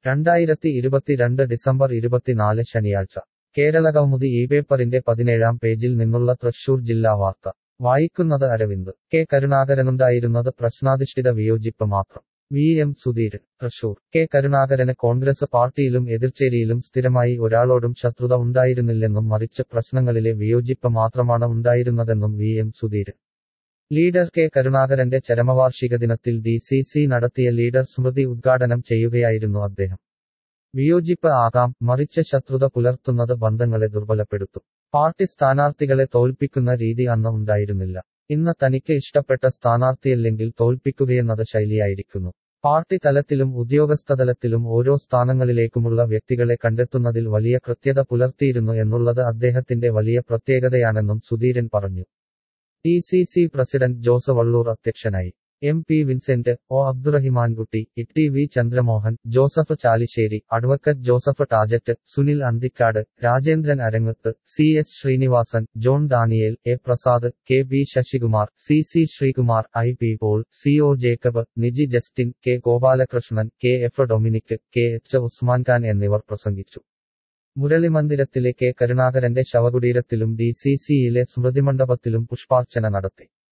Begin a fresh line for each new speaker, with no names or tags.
രണ്ടായിരത്തി ഇരുപത്തിരണ്ട് ഡിസംബർ ഇരുപത്തിനാല് ശനിയാഴ്ച കേരളകൗമുദി ഈ പേപ്പറിന്റെ പതിനേഴാം പേജിൽ നിന്നുള്ള തൃശൂർ ജില്ലാ വാർത്ത വായിക്കുന്നത് അരവിന്ദ് കെ കരുണാകരനുണ്ടായിരുന്നത് പ്രശ്നാധിഷ്ഠിത വിയോജിപ്പ് മാത്രം V M Sudheeran Thrissur K കരുണാകരന് കോൺഗ്രസ് പാർട്ടിയിലും എതിർചേരിയിലും സ്ഥിരമായി ഒരാളോടും ശത്രുത ഉണ്ടായിരുന്നില്ലെന്നും മറിച്ച് പ്രശ്നങ്ങളിലെ വിയോജിപ്പ് മാത്രമാണ് ഉണ്ടായിരുന്നതെന്നും V M Sudheeran leader K കരുണാകരന്റെ ചരമവാർഷിക ദിനത്തിൽ ഡി സി സി നടത്തിയ ലീഡർ സ്മൃതി ഉദ്ഘാടനം ചെയ്യുകയായിരുന്നു അദ്ദേഹം വിയോജിപ്പ് ആകാം മറിച്ച് ശത്രുത പുലർത്തുന്നത് ബന്ധങ്ങളെ ദുർബലപ്പെടുത്തും പാർട്ടി സ്ഥാനാർത്ഥികളെ തോൽപ്പിക്കുന്ന രീതി അന്ന് ഉണ്ടായിരുന്നില്ല ഇന്ന് തനിക്ക് ഇഷ്ടപ്പെട്ട സ്ഥാനാർത്ഥിയല്ലെങ്കിൽ തോൽപ്പിക്കുകയെന്നത് ശൈലിയായിരിക്കുന്നു പാർട്ടി തലത്തിലും ഉദ്യോഗസ്ഥതലത്തിലും ഓരോ സ്ഥാനങ്ങളിലേക്കുമുള്ള വ്യക്തികളെ കണ്ടെത്തുന്നതിൽ വലിയ കൃത്യത പുലർത്തിയിരുന്നു എന്നുള്ളത് അദ്ദേഹത്തിന്റെ വലിയ പ്രത്യേകതയാണെന്നും സുധീരൻ പറഞ്ഞു T C C president Jose Vallur അധ്യക്ഷനായി M P Vincent O Abdurahimankutty T V Chandramohan Joseph Chalissery advocate Joseph Tajet Sunil Anthikad Rajendran Arangath C S Sreenivasan John Daniel A Prasad K B Sasikumar C C Sreekumar I P Paul C O Jacob Niji Justin K Gopalakrishnan K F Dominic K H Usman Khan എന്നിവർ പ്രസംഗിച്ചു മുരളിമന്ദിരത്തിലെ K കരുണാകരന്റെ ശവകുടീരത്തിലും D C സിയിലെ സ്മൃതിമണ്ഡപത്തിലും പുഷ്പാർച്ചന നടത്തി